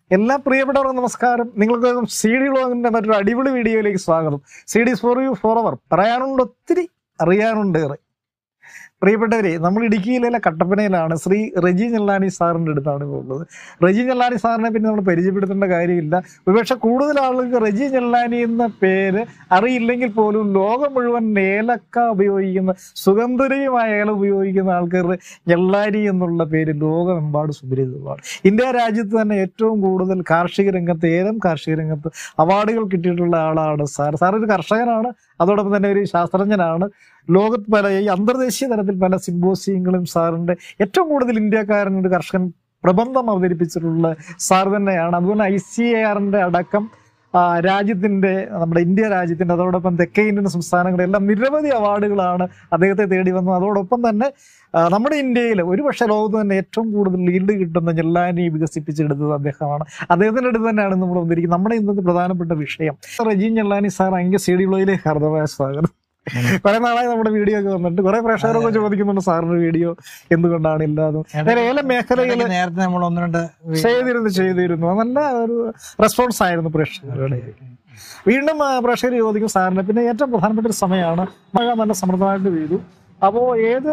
എല്ലാ പ്രിയപ്പെട്ടവർക്കും നമസ്കാരം നിങ്ങൾക്ക് സി ഡി ബ്ലോഗിന്റെ മറ്റൊരു അടിപൊളി വീഡിയോയിലേക്ക് സ്വാഗതം സി ഡി ഫോർ യു ഫോർ അവർ പറയാനുണ്ട് ഒത്തിരി അറിയാനുണ്ട് ഏറെ പ്രിയപ്പെട്ടവരെ നമ്മൾ ഇടുക്കിയിലെ കട്ടപ്പനയിലാണ് ശ്രീ റെജി ഞെല്ലാനി സാറിൻ്റെ അടുത്താണ് ഇപ്പോൾ ഉള്ളത് റെജി ഞെല്ലാനി സാറിനെ പിന്നെ നമ്മൾ പരിചയപ്പെടുത്തേണ്ട കാര്യമില്ല ഒരുപക്ഷെ കൂടുതൽ ആളുകൾക്ക് റെജി ഞെല്ലാനി എന്ന പേര് അറിയില്ലെങ്കിൽ പോലും ലോകം മുഴുവൻ ഏലക്ക ഉപയോഗിക്കുന്ന സുഗന്ധരയുമായ ഏല ഉപയോഗിക്കുന്ന ആൾക്കാർ ഞെല്ലാനി എന്നുള്ള പേര് ലോകമെമ്പാട് സുപരിചിതമാണ് ഇന്ത്യ രാജ്യത്ത് തന്നെ ഏറ്റവും കൂടുതൽ കാർഷിക രംഗത്ത് ഏലം കാർഷിക രംഗത്ത് അവാർഡുകൾ കിട്ടിയിട്ടുള്ള ആളാണ് സാർ സാർ ഒരു കർഷകനാണ് അതോടൊപ്പം തന്നെ ഒരു ശാസ്ത്രജ്ഞനാണ് ലോകത്ത് പല ഈ അന്തർദേശീയ തലത്തിൽ പല സിംബോസിയങ്ങളും സാറിന്റെ ഏറ്റവും കൂടുതൽ ഇന്ത്യക്കാരൻ ഒരു കർഷകൻ പ്രബന്ധം അവതരിപ്പിച്ചിട്ടുള്ള സാർ തന്നെയാണ് അതുപോലെ ഐ സി എ ആറിന്റെ അടക്കം ആ, രാജ്യത്തിന്റെ നമ്മുടെ ഇന്ത്യ രാജ്യത്തിന്റെ അതോടൊപ്പം തെക്കേ ഇന്ത്യൻ സംസ്ഥാനങ്ങളുടെ എല്ലാം നിരവധി അവാർഡുകളാണ് അദ്ദേഹത്തെ തേടി വന്നത് അതോടൊപ്പം തന്നെ ആ, നമ്മുടെ ഇന്ത്യയിൽ ഒരുപക്ഷെ ലോകത്ത് തന്നെ ഏറ്റവും കൂടുതൽ ലീഡ് കിട്ടുന്ന ഞെല്ലാനി വികസിപ്പിച്ചെടുത്തത് അദ്ദേഹമാണ് അദ്ദേഹത്തിന്റെ അടുത്ത് തന്നെയാണ് നമ്മൾ വന്നിരിക്കുന്നത് നമ്മുടെ ഇന്നത്തെ പ്രധാനപ്പെട്ട വിഷയം റജീൻ ഞെല്ലാനി സാർ അങ്കെ സി ഡി ബ്ലോയിലേക്ക് ഹർദമായ സ്വാഗതം കുറെ നാളായി നമ്മുടെ വീഡിയോ ഒക്കെ വന്നിട്ട് കുറെ പ്രേക്ഷകരൊക്കെ ചോദിക്കുന്നുണ്ട് സാറിന്റെ വീഡിയോ എന്തുകൊണ്ടാണ് ഇല്ലാതെ നേരെ ഏല മേഖലയിൽ ഇടയ്ക്ക് നേരത്തെ നമ്മൾ ഒന്ന് രണ്ട് വീ- ചെയ്തിരുന്നു ചെയ്തിരുന്നു നല്ല ഒരു റെസ്പോൺസ് ആയിരുന്നു പ്രേക്ഷകരുടെ വീണ്ടും ആ, പ്രേക്ഷകർ ചോദിക്കും സാറിന് പിന്നെ ഏറ്റവും പ്രധാനപ്പെട്ട ഒരു സമയമാണ് മഴ നല്ല സമൃദ്ധമായിട്ട് പെയ്തു അപ്പോ ഏത്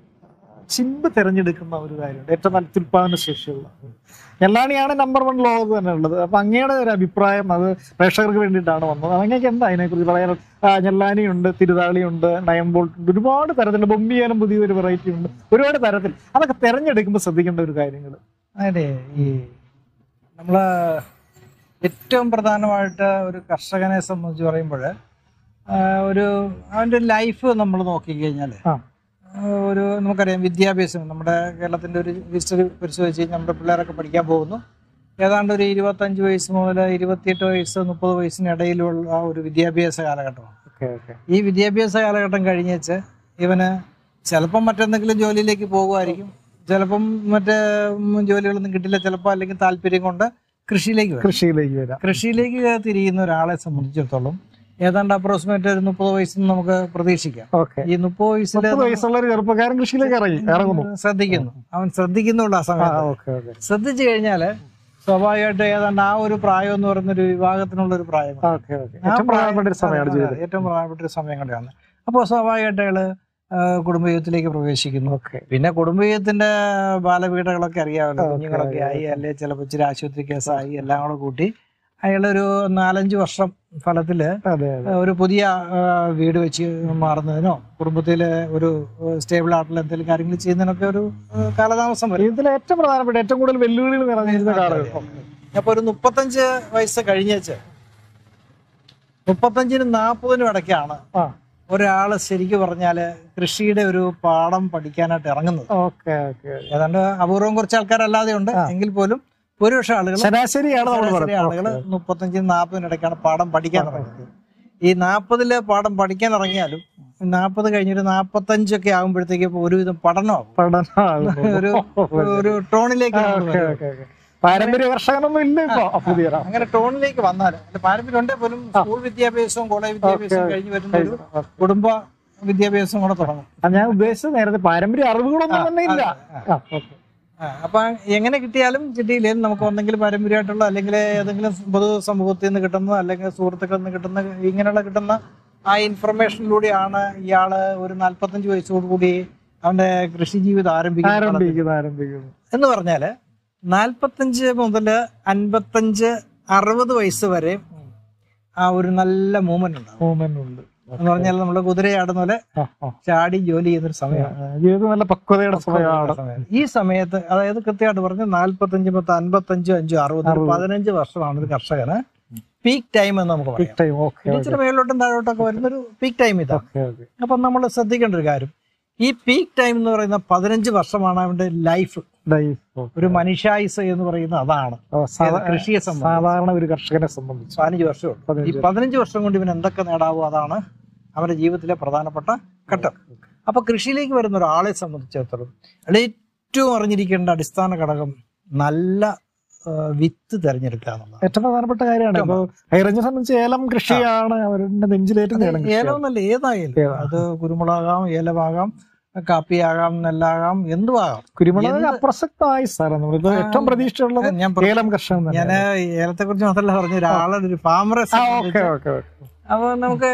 ചിമ്പ് തിരഞ്ഞെടുക്കുന്ന ഒരു കാര്യമുണ്ട് ഏറ്റവും നല്ല ഉൽപാദന ശേഷിയുള്ള ഞെല്ലാണിയാണ് നമ്പർ വൺ ലോകത്ത് തന്നെ ഉള്ളത് അപ്പൊ അങ്ങയുടെ ഒരു അഭിപ്രായം അത് പ്രേക്ഷകർക്ക് വേണ്ടിയിട്ടാണ് വന്നത് അങ്ങേക്ക് എന്താ അതിനെക്കുറിച്ച് പറയാൻ ഞെല്ലാനിയുണ്ട് തിരുതാളിയുണ്ട് നയം ബോൾട്ട് ഉണ്ട് ഒരുപാട് തരത്തിലുള്ള ബൊമ്മിയാലും പുതിയൊരു വെറൈറ്റി ഉണ്ട് ഒരുപാട് തരത്തിൽ അതൊക്കെ തിരഞ്ഞെടുക്കുമ്പോൾ ശ്രദ്ധിക്കേണ്ട ഒരു കാര്യങ്ങൾ അതെ ഈ നമ്മള് ഏറ്റവും പ്രധാനമായിട്ട് ഒരു കർഷകനെ സംബന്ധിച്ച് പറയുമ്പോൾ ഒരു അവന്റെ ലൈഫ് നമ്മൾ നോക്കിക്കഴിഞ്ഞാൽ ആ. ഒരു നമുക്കറിയാം വിദ്യാഭ്യാസം നമ്മുടെ കേരളത്തിന്റെ ഒരു ഹിസ്റ്ററി പരിശോധിച്ച് കഴിഞ്ഞാൽ നമ്മുടെ പിള്ളേരൊക്കെ പഠിക്കാൻ പോകുന്നു ഏതാണ്ട് ഒരു ഇരുപത്തഞ്ച് വയസ്സ് മുതൽ ഇരുപത്തിയെട്ട് വയസ്സ് മുപ്പത് വയസ്സിനിടയിലുള്ള ആ ഒരു വിദ്യാഭ്യാസ കാലഘട്ടമാണ് ഓക്കെ ഓക്കെ ഈ വിദ്യാഭ്യാസ കാലഘട്ടം കഴിഞ്ഞേച്ച് ഇവന് ചിലപ്പം മറ്റെന്തെങ്കിലും ജോലിയിലേക്ക് പോകുമായിരിക്കും ചിലപ്പം മറ്റേ ഉം, ജോലികളൊന്നും കിട്ടില്ല ചിലപ്പോൾ അല്ലെങ്കിൽ താല്പര്യം കൊണ്ട് കൃഷിയിലേക്ക് വരും കൃഷിയിലേക്ക് വരാം കൃഷിയിലേക്ക് തിരിയുന്ന ഒരാളെ സംബന്ധിച്ചിടത്തോളം ഏതാണ്ട് അപ്രോക്സിമേറ്റ് ഒരു മുപ്പത് വയസ്സിൽ നമുക്ക് പ്രതീക്ഷിക്കാം ഓക്കെ ഈ മുപ്പത് വയസ്സിൽ മുപ്പത് വയസ്സുള്ള ഒരു ചെറുപ്പക്കാരൻ കൃഷിയിലേക്ക് ഇറങ്ങി ഇറങ്ങുന്നു ശ്രദ്ധിക്കുന്നു അവൻ ശ്രദ്ധിക്കുന്നുള്ള ആ ആ സമയത്ത് ഓക്കെ ഓക്കെ ശ്രദ്ധിച്ചു കഴിഞ്ഞാല് സ്വാഭാവികമായിട്ട് ഏതാണ്ട് ആ ഒരു പ്രായം എന്ന് പറയുന്ന ഒരു വിഭാഗത്തിനുള്ള ഒരു പ്രായമാണ് ഓക്കെ ഓക്കെ ഏറ്റവും പ്രധാനപ്പെട്ട ഒരു സമയമാണ് അതെ, ജീവിതം അതെ, ഏറ്റവും പ്രധാനപ്പെട്ട ഒരു സമയം കൂടെയാണ് അപ്പോൾ സ്വാഭാവികമായിട്ട് അയാള് ആ, കുടുംബജീവിതത്തിലേക്ക് പ്രവേശിക്കുന്നു ഓക്കെ പിന്നെ കുടുംബജീവിതത്തിന്റെ ബാലപീഠകളൊക്കെ അറിയാമല്ലോ ഓക്കേ, കുഞ്ഞുങ്ങളൊക്കെ ഓക്കേ, ആയി അല്ലെ ചിലപ്പോൾ ഇച്ചിരി ആശുപത്രി കേസായി എല്ലാം കൂടെ കൂട്ടി അയാളൊരു നാലഞ്ച് വർഷം ഫലത്തില് അതെ അതെ ഒരു പുതിയ ആ, വീട് വെച്ച് മാറുന്നതിനോ കുടുംബത്തിലെ ഒരു സ്റ്റേബിൾ ആയിട്ടുള്ള എന്തെങ്കിലും കാര്യങ്ങൾ ചെയ്യുന്നതിനൊക്കെ ഒരു ആ, കാലതാമസം വരും ഇതിൽ ഏറ്റവും പ്രധാനപ്പെട്ട ഏറ്റവും കൂടുതൽ വെല്ലുവിളികൾ നിറഞ്ഞിരുന്ന കാലഘട്ടം അപ്പൊ ഒരു മുപ്പത്തഞ്ച് വയസ്സ് കഴിഞ്ഞേച്ച് മുപ്പത്തഞ്ചിനും നാൽപ്പതിനും ഇടയ്ക്കാണ് ആ ഒരാള് ശരിക്കും പറഞ്ഞാല് കൃഷിയുടെ ഒരു പാഠം പഠിക്കാനായിട്ട് ഇറങ്ങുന്നത് ഓക്കെ ഓക്കെ ഏതാണ്ട് അപൂർവം കുറച്ച് ആൾക്കാരല്ലാതെ ഉണ്ട് ആ. എങ്കിൽ പോലും ഭൂരിപക്ഷം ആളുകൾ ശരാശരിയാണ് നമ്മൾ ശരാശരി ആളുകൾ പറയുന്നത് മുപ്പത്തഞ്ചിനും നാൽപ്പതിനും ഇടയ്ക്കാണ് പാഠം പഠിക്കാൻ ഇറങ്ങുന്നത് ഈ നാൽപ്പതില് പാഠം പഠിക്കാൻ ഇറങ്ങിയാലും നാൽപ്പത് കഴിഞ്ഞൊരു നാൽപ്പത്തഞ്ചൊക്കെ ആകുമ്പോഴത്തേക്ക് ഒരുവിധം പഠനമാകും പഠനമാണ് ഒരു ഒരു ടോണിലേക്ക് നമ്മൾ ഓക്കെ വരും. ഓക്കെ ഓക്കെ പാരമ്പര്യ കർഷകനൊന്നും ഇല്ല ഇപ്പൊ പുതിയ അങ്ങനെ ടോണിലേക്ക് വന്നാൽ പാരമ്പര്യം ഉണ്ടെങ്കിൽ പോലും സ്കൂൾ വിദ്യാഭ്യാസവും കോളേജ് വിദ്യാഭ്യാസവും കഴിഞ്ഞ് വരുന്ന ഒരു കുടുംബ വിദ്യാഭ്യാസം കൂടെ തുടങ്ങും ഞാൻ ഉദ്ദേശിച്ചത് നേരത്തെ പാരമ്പര്യ അറിവുകളൊന്നും തന്നെ ഇല്ല ആ, ഓക്കെ. ആ, അപ്പൊ എങ്ങനെ കിട്ടിയാലും കിട്ടിയില്ലെങ്കിലും നമുക്ക് ഒന്നെങ്കിലും പാരമ്പര്യമായിട്ടുള്ള അല്ലെങ്കിൽ ഏതെങ്കിലും പൊതു സമൂഹത്തിൽ നിന്ന് കിട്ടുന്ന അല്ലെങ്കിൽ സുഹൃത്തുക്കളിൽ നിന്ന് കിട്ടുന്ന ഇങ്ങനെയുള്ള കിട്ടുന്ന ആ ഇൻഫർമേഷനിലൂടെയാണ് ഇയാള് ഒരു നാല്പത്തഞ്ച് വയസ്സോടുകൂടി അവന്റെ കൃഷി ജീവിതം ആരംഭിക്കുന്നത് ആരംഭിക്കുന്നു ആരംഭിക്കുന്നു എന്ന് പറഞ്ഞാല് നാൽപ്പത്തഞ്ച് മുതൽ അൻപത്തഞ്ച് അറുപത് വയസ്സ് വരെ ആ ഒരു നല്ല മൂവ്മെന്റ് ഉണ്ടാവും മൂവ്മെന്റ് ഉണ്ട് എന്ന് പറഞ്ഞാൽ നമ്മള് കുതിരയാടുന്ന പോലെ ആ, ആ. ചാടി ജോലി ചെയ്യുന്നൊരു സമയമാണ് ആ, ജീവിതം നല്ല പക്വതയുടെ സമയമാണ് സമയം. ഈ സമയത്ത് അതായത് കൃത്യമായിട്ട് പറഞ്ഞ നാല്പത്തഞ്ച് പത്ത് അൻപത്തഞ്ച് അഞ്ച് അറുപത് ഒരു പതിനഞ്ച് വർഷമാണ് ഒരു കർഷകന് പീക്ക് ടൈം എന്ന് നമുക്ക് പറയാം ടൈം ഓക്കെ പിന്നെ ഇച്ചിരി മേലോട്ടും താഴോട്ടൊക്കെ വരുന്നൊരു പീക്ക് ടൈം ഇതാ ഓക്കെ ഓക്കെ അപ്പൊ നമ്മൾ ശ്രദ്ധിക്കേണ്ട ഒരു കാര്യം ഈ പീക്ക് ടൈം എന്ന് പറയുന്ന പതിനഞ്ച് വർഷമാണ് അവന്റെ ലൈഫ് ലൈഫ് ഒരു മനുഷ്യായുസ് എന്ന് പറയുന്ന അതാണ് ഏത് കൃഷിയെ സംബന്ധിച്ച് സാധാരണ ഒരു കർഷകനെ സംബന്ധിച്ച് പതിനഞ്ച് വർഷമേ ഉള്ളൂ ഈ പതിനഞ്ച് പതിനഞ്ച് വർഷം കൊണ്ട് ഇവൻ എന്തൊക്കെ നേടാവോ അതാണ് അവന്റെ ജീവിതത്തിലെ പ്രധാനപ്പെട്ട ഘട്ടം അപ്പൊ കൃഷിയിലേക്ക് വരുന്ന ഒരാളെ സംബന്ധിച്ചിടത്തോളം അയാൾ ഏറ്റവും അറിഞ്ഞിരിക്കേണ്ട അടിസ്ഥാന ഘടകം നല്ല ആ, വിത്ത് തിരഞ്ഞെടുക്കുക എന്നുള്ളതാണ് ഏറ്റവും പ്രധാനപ്പെട്ട കാര്യമാണ് ഇപ്പൊ ഹൈറേഞ്ചിനെ സംബന്ധിച്ച് ഏലം കൃഷിയാണ് അവരുടെ നെഞ്ചിലേറ്റുന്ന ഏലം കൃഷിയാണ്. ഏലമെന്നല്ല ഏതായാലും ഏതാ? അത് കുരുമുളകാകാം ഏലമാകാം കാപ്പിയാകാം നെല്ലാകാം എന്തും ആകാം കുരുമുളക് എന്ത്- അപ്രസക്തമായി സാറേ നമ്മളിപ്പോ ഏറ്റവും പ്രതീക്ഷയുള്ളത് ഞാൻ പറ- ഏലം കർഷകൻ തന്നെ ഞാൻ ഏലത്തെ കുറിച്ച് മാത്രമല്ല പറഞ്ഞു ഒരാളെ ഒരു ഫാമറെ ആ ഓക്കെ ഓക്കെ ഓക്കെ അപ്പോൾ നമുക്ക്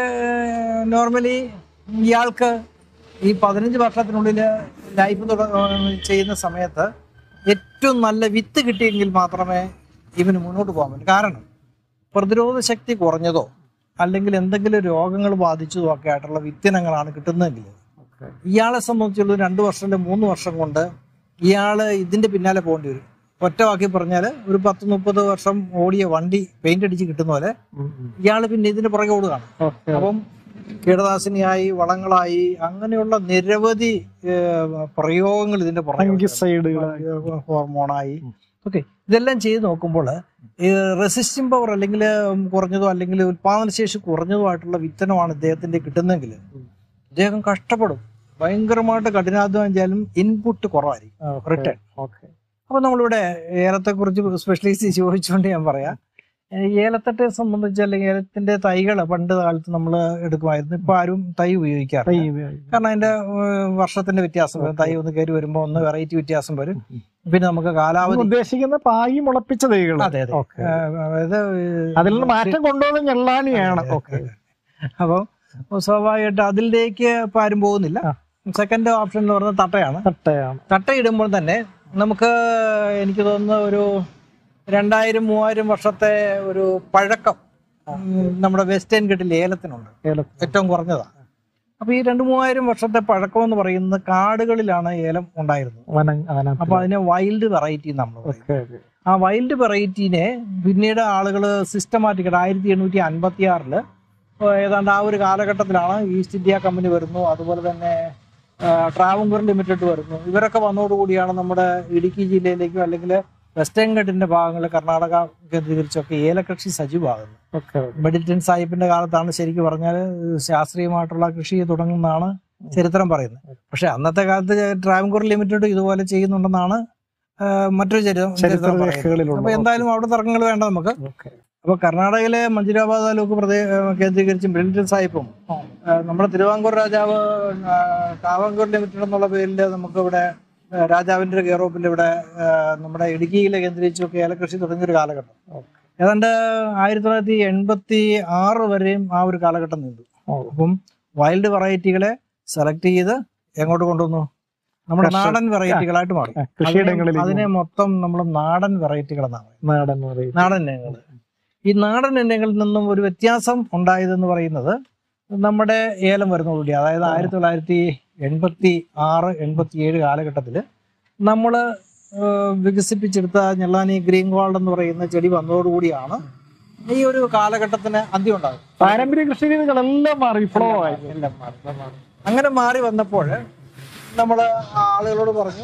നോർമലി ഇയാൾക്ക് ഈ പതിനഞ്ച് വർഷത്തിനുള്ളിൽ ലൈഫ് തുട- ചെയ്യുന്ന സമയത്ത് ഏറ്റവും നല്ല വിത്ത് കിട്ടിയെങ്കിൽ മാത്രമേ ഇവന് മുന്നോട്ട് പോകാൻ പറ്റൂ കാരണം പ്രതിരോധ ശക്തി കുറഞ്ഞതോ അല്ലെങ്കിൽ എന്തെങ്കിലും രോഗങ്ങൾ ബാധിച്ചതോ ഒക്കെ ആയിട്ടുള്ള വിത്തിനങ്ങളാണ് കിട്ടുന്നതെങ്കിൽ ഓക്കെ ഇയാളെ സംബന്ധിച്ചുള്ള രണ്ട് വർഷം അല്ലെങ്കിൽ മൂന്ന് വർഷം കൊണ്ട് ഇയാൾ ഇതിന്റെ പിന്നാലെ പോകേണ്ടി വരും ഒറ്റ വാക്കി പറഞ്ഞാൽ ഒരു പത്ത് മുപ്പത് വർഷം ഓടിയ വണ്ടി പെയിന്റ് അടിച്ച് കിട്ടുന്ന പോലെ ഇയാൾ പിന്നെ ഇതിന്റെ പുറകെ ഓടുകയാണ് ഓക്കെ അപ്പം കീടനാശിനിയായി വളങ്ങളായി അങ്ങനെയുള്ള നിരവധി ഏഹ്, പ്രയോഗങ്ങൾ ഇതിന്റെ പുറകെ ഉണ്ട്. ഫംഗിസൈഡുകൾ ഹോർമോണായി ഓക്കെ ഇതെല്ലാം ചെയ്ത് നോക്കുമ്പോൾ റെസിസ്റ്റിംഗ് പവർ അല്ലെങ്കിൽ കുറഞ്ഞതോ അല്ലെങ്കിൽ ഉൽപാദനശേഷി കുറഞ്ഞതോ ആയിട്ടുള്ള വിത്തനമാണ് ഇദ്ദേഹത്തിന്റെ കിട്ടുന്നതെങ്കിൽ ഇദ്ദേഹം കഷ്ടപ്പെടും ഭയങ്കരമായിട്ട് കഠിനാധ്വാനം ചെയ്യാലും ഇൻപുട്ട് കുറവായിരിക്കും റിട്ടേൺ ഓക്കെ അപ്പൊ നമ്മളിവിടെ ഏലത്തെ കുറിച്ച് സ്പെഷ്യലൈസ് ചോദിച്ചുകൊണ്ട് ഞാൻ പറയാം ഏഹ് ഏലത്തട്ടെ സംബന്ധിച്ച് അല്ലെങ്കിൽ ഏലത്തിന്റെ തൈകൾ പണ്ട് കാലത്ത് നമ്മൾ എടുക്കുമായിരുന്നു ഇപ്പൊ ആരും തൈ ഉപയോഗിക്കാറില്ല കാരണം അതിന്റെ ഏഹ് വർഷത്തിന്റെ വ്യത്യാസം വരും തൈ ഒന്ന് കയറി വരുമ്പോൾ ഒന്ന് വെറൈറ്റി വ്യത്യാസം വരും പിന്നെ നമുക്ക് കാലാവധി ഉദ്ദേശിക്കുന്ന പായി മുളപ്പിച്ച തൈകൾ അതെ അതെ ഓക്കെ ഏഹ് അതായത് അതിൽ നിന്ന് മാറ്റം കൊണ്ടുപോകുന്ന ഞെള്ളാനിയാണ് ഓക്കെ അപ്പോൾ സ്വാഭാവികമായിട്ട് അതിലേക്ക് ഇപ്പൊ ആരും പോകുന്നില്ല ആ. സെക്കൻഡ് ഓപ്ഷൻ എന്ന് പറയുന്നത് തട്ടയാണ് തട്ടയാണ് തട്ട ഇടുമ്പോൾ തന്നെ നമുക്ക് എനിക്ക് തോന്നുന്ന ഒരു രണ്ടായിരം മൂവായിരം വർഷത്തെ ഒരു പഴക്കം ഉം, നമ്മുടെ വെസ്റ്റേൺ കെട്ടിൽ ഏലത്തിനുണ്ട് ഏലം ഏറ്റവും കുറഞ്ഞതാണ് അപ്പൊ ഈ രണ്ട് മൂവായിരം വർഷത്തെ പഴക്കം എന്ന് പറയുന്നത് കാടുകളിലാണ് ഏലം ഉണ്ടായിരുന്നത് വനം വനം അപ്പൊ അതിനെ വൈൽഡ് വെറൈറ്റി നമ്മൾ പറയും ഓക്കെ ഓക്കെ ആ വൈൽഡ് വെറൈറ്റീനെ പിന്നീട് ആളുകൾ സിസ്റ്റമാറ്റിക് ആയിരത്തി എണ്ണൂറ്റി അൻപത്തി ആറില് ഏതാണ്ട് ആ ഒരു കാലഘട്ടത്തിലാണ് ഈസ്റ്റ് ഇന്ത്യ കമ്പനി വരുന്നു അതുപോലെ തന്നെ ആ, ട്രാവൻകൂർ ലിമിറ്റഡ് വരുന്നു ഇവരൊക്കെ വന്നതോടുകൂടിയാണ് നമ്മുടെ ഇടുക്കി ജില്ലയിലേക്കും അല്ലെങ്കിൽ വെസ്റ്റേൺ ഘട്ടിന്റെ ഭാഗങ്ങളിൽ കർണാടക കേന്ദ്രീകരിച്ചൊക്കെ ഏലകൃഷി സജീവമാകുന്നത് ഓക്കെ മെഡിറ്റൻ സാഹിബിന്റെ കാലത്താണ് ശരിക്കും പറഞ്ഞാൽ ശാസ്ത്രീയമായിട്ടുള്ള കൃഷി തുടങ്ങുന്നതാണ് ചരിത്രം പറയുന്നത് പക്ഷെ അന്നത്തെ കാലത്ത് ട്രാവൻകൂർ ലിമിറ്റഡ് ഇതുപോലെ ചെയ്യുന്നുണ്ടെന്നാണ് ആ, മറ്റൊരു ചരിത്രം ചരിത്ര ചരിത്രം പറയുന്നത്. രേഖകളിലുള്ള അപ്പൊ എന്തായാലും അവിടെ തർക്കങ്ങൾ വേണ്ട നമുക്ക് ഓക്കെ അപ്പൊ കർണാടകയിലെ മഞ്ചുരാബാദ് താലൂക്ക് പ്രദേ കേന്ദ്രീകരിച്ച് മിലിറ്ററി സാഹിബും ആ, നമ്മുടെ തിരുവാങ്കൂർ രാജാവ് ആ, കാവാങ്കൂർ ലിമിറ്റഡ് എന്നുള്ള പേരിൽ നമുക്ക് ഇവിടെ ആ, രാജാവിന്റെ കെയർ ഓഫിൽ ഇവിടെ ആ, നമ്മുടെ ഇടുക്കിയിലെ കേന്ദ്രീകരിച്ചൊക്കെ ഏലകൃഷി തുടങ്ങിയ ഒരു കാലഘട്ടം ഓക്കെ ഏതാണ്ട് ആയിരത്തി തൊള്ളായിരത്തി എൺപത്തി ആറ് വരെയും ആ ഒരു കാലഘട്ടം നീണ്ടു ഓ. അപ്പം വൈൽഡ് വെറൈറ്റികളെ സെലക്ട് ചെയ്ത് എങ്ങോട്ട് കൊണ്ടുവന്നു നമ്മുടെ കർഷക- നാടൻ വെറൈറ്റികളായിട്ട് മാറി ആ, കൃഷിയിടങ്ങളിൽ അതിനെ- അതിനെ മൊത്തം നമ്മൾ നാടൻ വെറൈറ്റികൾ എന്നാണ് പറയുന്നത് നാടൻ പറയും നാടൻ ഇനങ്ങൾ ഈ നാടൻ ഇനങ്ങളിൽ നിന്നും ഒരു വ്യത്യാസം ഉണ്ടായതെന്ന് പറയുന്നത് നമ്മുടെ ഏലം വരുന്നതോടുകൂടി അതായത് ആയിരത്തി തൊള്ളായിരത്തി എൺപത്തി ആറ് എൺപത്തി ഏഴ് കാലഘട്ടത്തിൽ നമ്മൾ വികസിപ്പിച്ചെടുത്ത ഞെള്ളാനി ഗ്രീൻ ഗോൾഡ് എന്ന് പറയുന്ന ചെടി വന്നതോടുകൂടിയാണ് ഈ ഒരു കാലഘട്ടത്തിന് അന്ത്യം ഉണ്ടാകും പാരമ്പര്യ കൃഷി രീതികളെല്ലാം മാറി വിപ്ലവമായി എല്ലാം മാറി. അങ്ങനെ മാറി വന്നപ്പോൾ നമ്മൾ ആളുകളോട് പറഞ്ഞു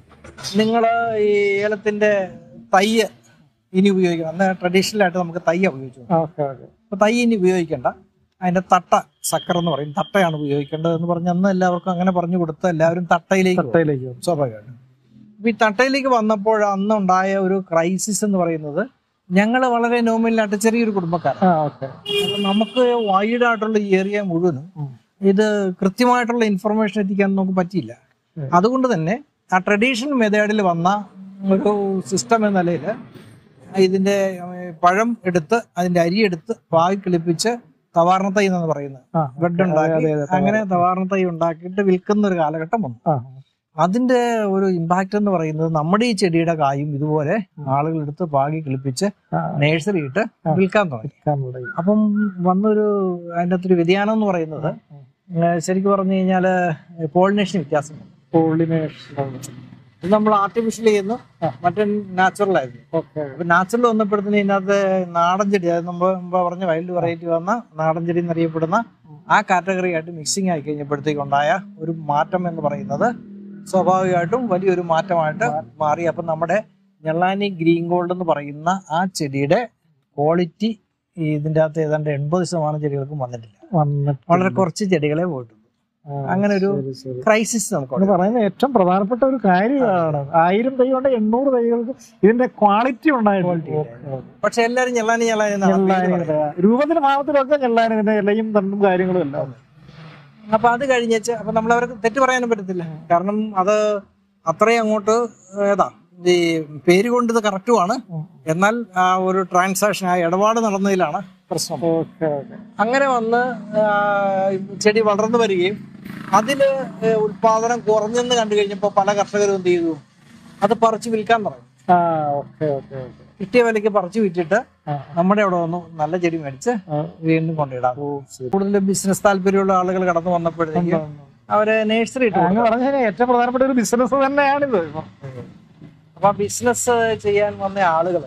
നിങ്ങൾ ഈ ഏലത്തിന്റെ തയ്യ് ഇനി ഉപയോഗിക്കണം അന്ന് ട്രഡീഷണൽ ആയിട്ട് നമുക്ക് തയ്യ ഉപയോഗിച്ചു ഓക്കെ ഓക്കെ അപ്പൊ തൈ ഇനി ഉപയോഗിക്കണ്ട അതിന്റെ തട്ട സക്കർ എന്ന് പറയും തട്ടയാണ് ഉപയോഗിക്കേണ്ടത് എന്ന് പറഞ്ഞ് അന്ന് എല്ലാവർക്കും അങ്ങനെ പറഞ്ഞു കൊടുത്ത് എല്ലാവരും തട്ടയിലേക്ക് പോയി. തട്ടയിലേക്ക് വന്നു. സ്വാഭാവികമായിട്ടും അപ്പൊ ഈ തട്ടയിലേക്ക് വന്നപ്പോൾ അന്നുണ്ടായ ഒരു ക്രൈസിസ് എന്ന് പറയുന്നത് ഞങ്ങൾ വളരെ നോമിനലായിട്ട് ചെറിയൊരു കുടുംബക്കാരാണ് ആ ഓക്കെ അപ്പൊ നമുക്ക് വൈഡ് ആയിട്ടുള്ള ഈ ഏരിയ മുഴുവനും ഉം. ഇത് കൃത്യമായിട്ടുള്ള ഇൻഫർമേഷൻ എത്തിക്കാൻ നമുക്ക് പറ്റിയില്ല ഉം. അതുകൊണ്ട് തന്നെ ആ ട്രഡീഷണൽ മെത്തേഡിൽ വന്ന ഒരു സിസ്റ്റം എന്ന നിലയിൽ ഇതിന്റെ ഏഹ്, പഴം എടുത്ത് അതിന്റെ അരി എടുത്ത് പാകി കിളിപ്പിച്ച് തവാർണ തൈ എന്നാണ് പറയുന്നത് ആ ബെഡ് ഉണ്ടാക്കി അതെ, അതെ, അങ്ങനെ തവാർണ തൈ ഉണ്ടാക്കിയിട്ട് വിൽക്കുന്ന ഒരു കാലഘട്ടം വന്നു ആ അതിന്റെ ഒരു ഇമ്പാക്ട് എന്ന് പറയുന്നത് നമ്മുടെ ഈ ചെടിയുടെ കായും ഇതുപോലെ ആളുകൾ എടുത്ത് പാകി കിളിപ്പിച്ച് ആ, നഴ്സറി ഇട്ട് ആ. വിൽക്കാൻ തുടങ്ങി വിൽക്കാൻ തുടങ്ങി. അപ്പം വന്നൊരു അതിൻ്റെ അകത്തൊരു വ്യതിയാനം എന്ന് പറയുന്നത് ഏഹ് ശരിക്കും പറഞ്ഞു കഴിഞ്ഞാല് പോളിനേഷൻ വ്യത്യാസമുണ്ട് Pollination. ഇത് നമ്മൾ ആർട്ടിഫിഷ്യൽ ചെയ്യുന്നു മറ്റേ നാച്ചുറൽ ആയിരുന്നു ഓക്കെ അപ്പൊ നാച്ചുറൽ വന്നപ്പോഴത്തേന് ഇതിനകത്ത് നാടൻ ചെടി അതായത് മുമ്പ് മുമ്പ് പറഞ്ഞ വൈൽഡ് വെറൈറ്റി വന്ന നാടൻ ചെടി എന്നറിയപ്പെടുന്ന ആ കാറ്റഗറി ആയിട്ട് മിക്സിംഗ് ആയി കഴിഞ്ഞപ്പോഴത്തേക്ക് ഉണ്ടായ ഒരു മാറ്റം എന്ന് പറയുന്നത് സ്വാഭാവികമായിട്ടും വലിയൊരു മാറ്റമായിട്ട് മാറി അപ്പം നമ്മുടെ ഞെള്ളാനി ഗ്രീൻ ഗോൾഡ് എന്ന് പറയുന്ന ആ ചെടിയുടെ ക്വാളിറ്റി ഇതിൻ്റെ അകത്ത് ഏതാണ്ട് എൺപത് ശതമാനം ചെടികൾക്കും വന്നിട്ടില്ല വന്നിട്ട് വളരെ കുറച്ച് ചെടികളെ പോയിട്ടുള്ളൂ ആ, അങ്ങനെ ഒരു ശരി, ശരി. ക്രൈസിസ് നമുക്ക് എന്ന് പറയുന്നത് ഏറ്റവും പ്രധാനപ്പെട്ട ഒരു കാര്യമാണ് ആയിരം തൈ കൊണ്ട് എണ്ണൂറ് തൈകൾക്ക് ഇതിന്റെ ക്വാളിറ്റി ഉണ്ടായിട്ടുണ്ട് പക്ഷെ എല്ലാവരും ഞെള്ളാനി ഞെള്ളാനി എന്നാണ് പേര് പറയുന്നത്. രൂപത്തിലും ഭാവത്തിലും ഒക്കെ ഞെള്ളാനിന്റെ ഇലയും തണ്ടും കാര്യങ്ങളും എല്ലാം അപ്പൊ അത് കഴിഞ്ഞേച്ച് അപ്പൊ നമ്മൾ അവർക്ക് തെറ്റ് പറയാനും പറ്റത്തില്ല കാരണം അത് അത്രയും അങ്ങോട്ട് ഏതാ ഈ പേര് കൊണ്ട് ഇത് കറക്റ്റുമാണ് എന്നാൽ ആ ഒരു ട്രാൻസാക്ഷൻ ആ ഇടപാട് നടന്നതിലാണ് പ്രശ്നം ഓക്കെ ഓക്കെ അങ്ങനെ വന്ന് ആ, ചെടി വളർന്നു വരികയും അതില് ഏ, ഉൽപാദനം കുറഞ്ഞെന്ന് കണ്ടു കഴിഞ്ഞപ്പോൾ പല കർഷകരും എന്ത് ചെയ്തു അത് പറിച്ച് വിൽക്കാൻ തുടങ്ങി ആ ഓക്കെ ഓക്കെ ഓക്കെ കിട്ടിയ വിലയ്ക്ക് പറിച്ച് വിറ്റിട്ട് ആ. നമ്മുടെ അവിടെ വന്നു നല്ല ചെടി മേടിച്ച് വീണ്ടും കൊണ്ടിടാം ഓ ശരി കൂടുതൽ ബിസിനസ് താല്പര്യമുള്ള ആളുകൾ കടന്നു വന്നപ്പോഴത്തേക്കും അവര് നേഴ്സറി ഇട്ട് അങ്ങ് കൊടുത്തു. പറഞ്ഞ ഏറ്റവും പ്രധാനപ്പെട്ട ഒരു ബിസിനസ് തന്നെയാണിത് അപ്പൊ ബിസിനസ് ചെയ്യാൻ വന്ന ആളുകൾ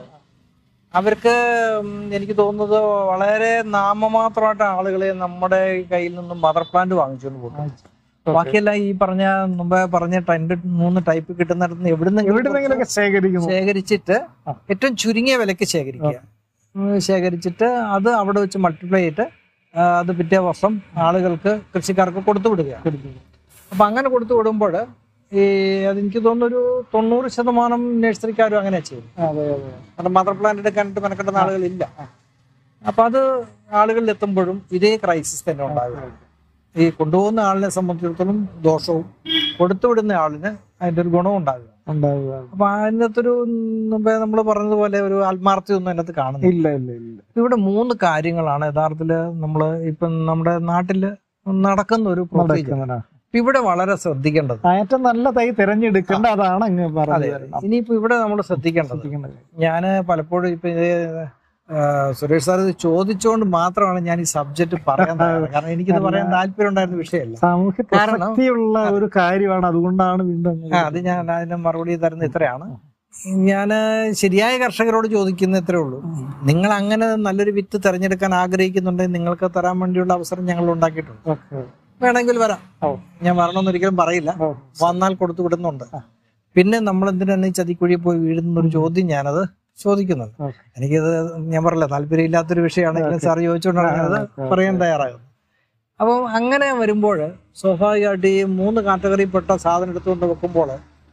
അവർക്ക് ഉം, എനിക്ക് തോന്നുന്നത് വളരെ നാമമാത്രമായിട്ട് ആളുകളെ നമ്മുടെ കയ്യിൽ നിന്നും മദർ പ്ലാന്റ് വാങ്ങിച്ചുകൊണ്ട് പോകും ബാക്കിയെല്ലാം ഈ പറഞ്ഞ മുമ്പേ പറഞ്ഞ രണ്ട് മൂന്ന് ടൈപ്പ് കിട്ടുന്നിടത്ത് നിന്ന് എവിടുന്നെങ്കിലും എവിടുന്നെങ്കിലൊക്കെ ശേഖരിക്കുന്നു ശേഖരിച്ചിട്ട് ആ. ഏറ്റവും ചുരുങ്ങിയ വിലക്ക് ശേഖരിക്കുക ഉം, ശേഖരിച്ചിട്ട് അത് അവിടെ വെച്ച് മൾട്ടിപ്ലൈ ചെയ്തിട്ട് ആ, അത് പിറ്റേ വർഷം ആളുകൾക്ക് കൃഷിക്കാർക്ക് കൊടുത്തു വിടുക അപ്പൊ അങ്ങനെ കൊടുത്തു വിടുമ്പോൾ ഈ അതെനിക്ക് തോന്നുന്നു ഒരു തൊണ്ണൂറ് ശതമാനം നഴ്സറിക്കാരും അങ്ങനെ ചെയ്യും അതെ അതെ കാരണം മദർ പ്ലാന്റ് എടുക്കാനായിട്ട് മെനക്കെട്ടുന്ന ആളുകളില്ല അപ്പൊ അത് ആളുകളിൽ എത്തുമ്പോഴും ഇതേ ക്രൈസിസ് തന്നെ ഉണ്ടാകും ഈ കൊണ്ടുപോകുന്ന ആളിനെ സംബന്ധിച്ചിടത്തോളം ദോഷവും കൊടുത്തുവിടുന്ന ആളിന് അതിന്റെ ഒരു ഗുണവും ഉണ്ടാകുക ഉണ്ടാവുക അപ്പൊ അതിനകത്തൊരു മുമ്പേ നമ്മൾ പറഞ്ഞതുപോലെ ഒരു ആത്മാർത്ഥ്യമൊന്നും അതിനകത്ത് കാണുന്നില്ല ഇല്ല ഇല്ല ഇല്ല ഇവിടെ മൂന്ന് കാര്യങ്ങളാണ് യഥാർത്ഥത്തില് നമ്മള് ഇപ്പം നമ്മുടെ നാട്ടില് നടക്കുന്ന ഒരു പ്രൊസീജിയർ നടക്കുന്നതാ. ഇവിടെ വളരെ ശ്രദ്ധിക്കേണ്ടത് ആ, ഏറ്റവും നല്ല തൈ തിരഞ്ഞെടുക്കേണ്ട അതാണ് അങ്ങ് അതെ പറഞ്ഞത് ഇനിയിപ്പോ ഇവിടെ നമ്മൾ ശ്രദ്ധിക്കേണ്ടത് ശ്രദ്ധിക്കേണ്ടത് ഞാൻ പലപ്പോഴും ഇപ്പൊ ഇത് ആ, സുരേഷ് സാർ ഇത് ചോദിച്ചുകൊണ്ട് മാത്രമാണ് ഞാൻ ഈ സബ്ജക്ട് പറയാൻ തയ്യാറ്. കാരണം എനിക്കിത് പറയാൻ താല്പര്യം ഉണ്ടായിരുന്ന വിഷയമല്ല സാമൂഹ്യ കാരണം- പ്രസക്തിയുള്ള ഒരു കാര്യമാണ് അതുകൊണ്ടാണ് വീണ്ടും അങ്ങ് ആ, അത് ഞാൻ അതിന് മറുപടി തരുന്ന ഇത്രയാണ് ഞാൻ ശരിയായ കർഷകരോട് ചോദിക്കുന്ന ഇത്രേ ഉള്ളൂ നിങ്ങൾ അങ്ങനെ നല്ലൊരു വിത്ത് തിരഞ്ഞെടുക്കാൻ ആഗ്രഹിക്കുന്നുണ്ടെങ്കിൽ നിങ്ങൾക്ക് തരാൻ വേണ്ടിയുള്ള അവസരം ഞങ്ങൾ ഉണ്ടാക്കിയിട്ടുണ്ട് ഓക്കെ വേണമെങ്കിൽ വരാം ഓ. ഞാൻ വരണമെന്ന് ഒരിക്കലും പറയില്ല ഓ. വന്നാൽ കൊടുത്തു വിടുന്നുണ്ട് പിന്നെ നമ്മൾ എന്തിനാണ് ഈ ചതിക്കുഴി പോയി വീഴുന്ന ഒരു ചോദ്യം ഞാനത് ചോദിക്കുന്നുണ്ട് ഓക്കെ. എനിക്കിത് ഞാൻ പറയില്ല താല്പര്യമില്ലാത്തൊരു വിഷയമാണെങ്കിലും സാർ ചോദിച്ചുകൊണ്ടാണ് ഞാനത് പറയാൻ തയ്യാറാകുന്നത് അപ്പം അങ്ങനെ വരുമ്പോൾ സ്വാഭാവികമായിട്ട് ഈ മൂന്ന് കാറ്റഗറിയിൽപ്പെട്ട സാധനം എടുത്തുകൊണ്ട് വെക്കുമ്പോൾ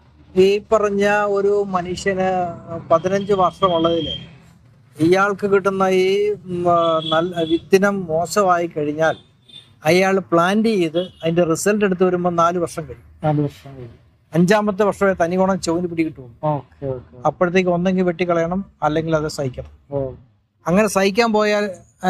ഈ പറഞ്ഞ ഒരു മനുഷ്യന് പതിനഞ്ച് വർഷമുള്ളതിൽ ഇയാൾക്ക് കിട്ടുന്ന ഈ ഉം, ആ, നല്ല വിത്തിനം മോശമായി കഴിഞ്ഞാൽ അയാൾ പ്ലാന്റ് ചെയ്ത് അതിന്റെ റിസൾട്ട് എടുത്ത് വരുമ്പോൾ നാല് വർഷം കഴിയും നാല് വർഷം കഴിഞ്ഞു. അഞ്ചാമത്തെ വർഷമേ തനികോണം ചുവന് പിടി കിട്ടുള്ളൂ ഓക്കെ ഓക്കെ അപ്പോഴത്തേക്ക് ഒന്നെങ്കിൽ വെട്ടിക്കളയണം അല്ലെങ്കിൽ അത് സഹിക്കണം ഓ അങ്ങനെ സഹിക്കാൻ പോയാൽ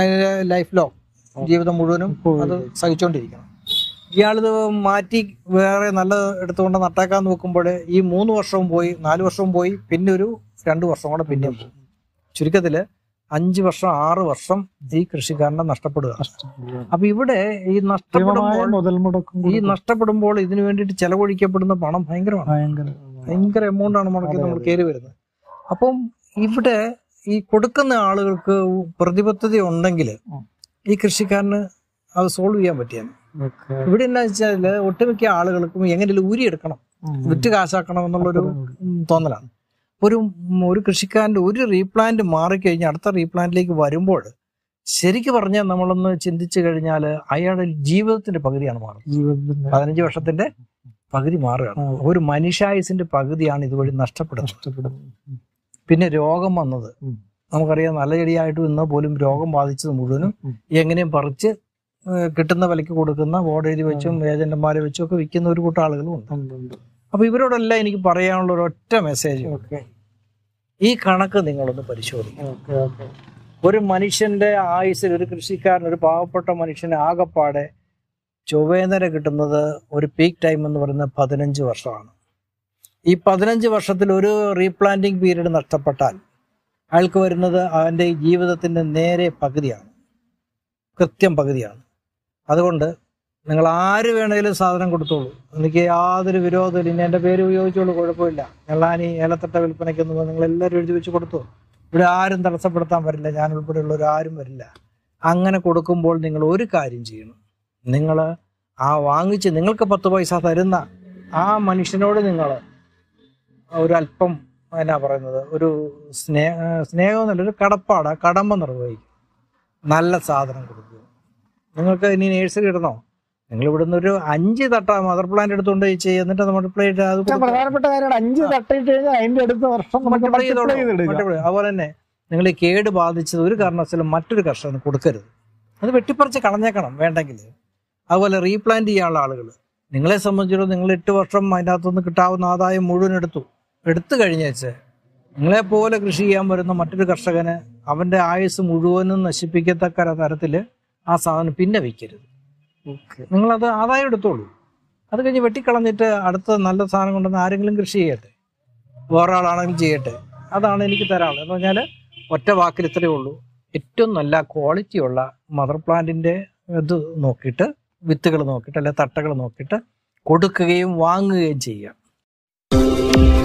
ലൈഫിലോ ജീവിതം മുഴുവനും അത് സഹിച്ചുകൊണ്ടിരിക്കണം ഇയാളിത് മാറ്റി വേറെ നല്ല എടുത്തുകൊണ്ട് നട്ടാക്കാൻ നോക്കുമ്പോൾ ഈ മൂന്ന് വർഷവും പോയി നാല് വർഷവും പോയി പിന്നെ ഒരു രണ്ട് വർഷം കൂടെ പിന്നെയും പോകും ചുരുക്കത്തില് അഞ്ച് വർഷം ആറ് വർഷം ഈ കൃഷിക്കാരനെ നഷ്ടപ്പെടുക അപ്പൊ ഇവിടെ ഈ ഭീമമായ നഷ്ടപ്പെടുമ്പോൾ മുതൽ മുടക്കും ഈ നഷ്ടപ്പെടുമ്പോൾ ഇതിനു വേണ്ടിയിട്ട് ചെലവഴിക്കപ്പെടുന്ന പണം ഭയങ്കരമാണ് ഭയങ്കര ഭയങ്കര എമൗണ്ട് ആണ് മുടക്കി നമ്മൾ കയറി വരുന്നത് അപ്പം ഇവിടെ ഈ കൊടുക്കുന്ന ആളുകൾക്ക് പ്രതിബദ്ധത ഉണ്ടെങ്കിൽ ഉം. ഈ കൃഷിക്കാരന് അത് സോൾവ് ചെയ്യാൻ പറ്റിയാണ് ഓക്കെ ഇവിടെ എന്താ വെച്ചാൽ ഒട്ടുമിക്ക ആളുകൾക്കും എങ്ങനെയും ഊരിയെടുക്കണം വിറ്റ് കാശാക്കണം എന്നുള്ളൊരു ഉം, തോന്നലാണ് ഒരു ഉം, ഒരു കൃഷിക്കാരന്റെ ഒരു റീപ്ലാന്റ് മാറിക്കഴിഞ്ഞ് അടുത്ത റീപ്ലാന്റിലേക്ക് വരുമ്പോൾ ശരിക്ക് പറഞ്ഞാൽ നമ്മളൊന്ന് ചിന്തിച്ചു കഴിഞ്ഞാൽ അയാളുടെ ജീവിതത്തിന്റെ പകുതിയാണ് മാറുന്നത് ജീവിതത്തിന്റെ പതിനഞ്ച് വർഷത്തിന്റെ പകുതി മാറുകയാണ് ആ. ഒരു മനുഷ്യായുസിന്റെ പകുതിയാണ് ഇതുവഴി നഷ്ടപ്പെടുന്നത് നഷ്ടപ്പെടുന്നു പിന്നെ രോഗം വന്നത് ഉം. നമുക്കറിയാം നല്ല ചെടിയായിട്ട് ഇന്ന് പോലും രോഗം ബാധിച്ചത് മുഴുവനും ഉം. എങ്ങനെയും പറിച്ച് ഏഹ്, കിട്ടുന്ന വിലയ്ക്ക് കൊടുക്കുന്ന ബോർഡ് എഴുതി വെച്ചും ഏജന്റുമാരെ വെച്ചും ഒക്കെ വിൽക്കുന്ന ഒരു കൂട്ടം ആളുകളും ഉണ്ട് ഉണ്ട്, ഉണ്ട്. അപ്പൊ ഇവരോടെല്ലാം എനിക്ക് പറയാനുള്ള ഒരു ഒറ്റ മെസ്സേജ് ഓക്കെ ഈ കണക്ക് നിങ്ങളൊന്ന് പരിശോധിക്കും ഓക്കെ ഓക്കെ ഒരു മനുഷ്യന്റെ ആയുസ്സിൽ ഒരു കൃഷിക്കാരൻ ഒരു പാവപ്പെട്ട മനുഷ്യന് ആകപ്പാടെ ചൊവ്വേന്നര കിട്ടുന്നത് ഒരു പീക്ക് ടൈം എന്ന് പറയുന്നത് പതിനഞ്ച് വർഷമാണ് ഈ പതിനഞ്ച് വർഷത്തിൽ ഒരു റീപ്ലാന്റിംഗ് പീരീഡ് നഷ്ടപ്പെട്ടാൽ അയാൾക്ക് വരുന്നത് അവൻ്റെ ജീവിതത്തിൻ്റെ നേരെ പകുതിയാണ് കൃത്യം പകുതിയാണ് അതുകൊണ്ട് നിങ്ങൾ ആര് വേണേലും സാധനം കൊടുത്തോളൂ എനിക്ക് യാതൊരു വിരോധമില്ല ഇനി എൻ്റെ പേര് ഉപയോഗിച്ചോളൂ കുഴപ്പമില്ല ഞങ്ങളാനി ഏലത്തട്ട വിൽപ്പനയ്ക്കൊന്നും നിങ്ങൾ എല്ലാവരും എഴുതി വെച്ച് കൊടുത്തു ഇവിടെ ആരും തടസ്സപ്പെടുത്താൻ വരില്ല ഞാൻ ഉൾപ്പെടെയുള്ളവർ ആരും വരില്ല അങ്ങനെ കൊടുക്കുമ്പോൾ നിങ്ങൾ ഒരു കാര്യം ചെയ്യണം നിങ്ങൾ ആ വാങ്ങിച്ച് നിങ്ങൾക്ക് പത്ത് പൈസ തരുന്ന ആ മനുഷ്യനോട് നിങ്ങൾ ഒരല്പം എന്നാ പറയുന്നത് ഒരു സ്നേഹ സ്നേഹം എന്നല്ല ഒരു കടപ്പാട് ആ കടമ നിർവഹിക്കും നല്ല സാധനം കൊടുക്കുക നിങ്ങൾക്ക് ഇനി നേഴ്സറി ഇടണോ നിങ്ങൾ ഇവിടുന്ന് ഒരു അഞ്ച് തട്ട മദർ പ്ലാന്റ് എടുത്തുകൊണ്ട് ചെയ്യുക എന്നിട്ട് മൾട്ടിപ്ലൈ ചെയ്ത് അത് ഏറ്റവും കൊടുക്കുക. പ്രധാനപ്പെട്ട കാര്യമാണ് അഞ്ച് തട്ടിട്ട് കഴിഞ്ഞാൽ അതിന്റെ അടുത്ത വർഷം നമുക്ക് മൾട്ടിപ്ലൈ ചെയ്തോളൂ. multiply ചെയ്തെടുക്കാം. മൾട്ടിപ്ലൈ. അതുപോലെ തന്നെ നിങ്ങൾ ഈ കേട് ബാധിച്ചത് ഒരു കാരണവശാലും മറ്റൊരു കർഷകന് കൊടുക്കരുത് അത് വെട്ടിപ്പറിച്ച് കളഞ്ഞേക്കണം വേണ്ടെങ്കിൽ അതുപോലെ റീപ്ലാന്റ് ചെയ്യാനുള്ള ആളുകൾ നിങ്ങളെ സംബന്ധിച്ചിടത്തോളം നിങ്ങൾ എട്ട് വർഷം അതിനകത്തുനിന്ന് കിട്ടാവുന്ന ആദായം മുഴുവൻ എടുത്തു എടുത്തു കഴിഞ്ഞേച്ച് നിങ്ങളെപ്പോലെ കൃഷി ചെയ്യാൻ വരുന്ന മറ്റൊരു കർഷകന് അവന്റെ ആയുസ് മുഴുവനും നശിപ്പിക്കത്തക്ക തരത്തിൽ ആ സാധനം പിന്നെ വിൽക്കരുത് ഓക്കെ നിങ്ങളത് ആദായം എടുത്തോളൂ അത് കഴിഞ്ഞ് വെട്ടിക്കളഞ്ഞിട്ട് അടുത്ത നല്ല സാധനം കൊണ്ടുവന്ന് ആരെങ്കിലും കൃഷി ചെയ്യട്ടെ വേറെ ആളാണെങ്കിലും ചെയ്യട്ടെ അതാണ് എനിക്ക് തരാനുള്ളത് എന്ന് പറഞ്ഞാൽ ഒറ്റ വാക്കിൽ ഇത്രയേ ഉള്ളൂ ഏറ്റവും നല്ല ക്വാളിറ്റിയുള്ള മദർ പ്ലാന്റിന്റെ ഇത് നോക്കിയിട്ട് വിത്തുകൾ നോക്കിയിട്ട് അല്ലെ തട്ടകൾ നോക്കിയിട്ട് കൊടുക്കുകയും വാങ്ങുകയും ചെയ്യുക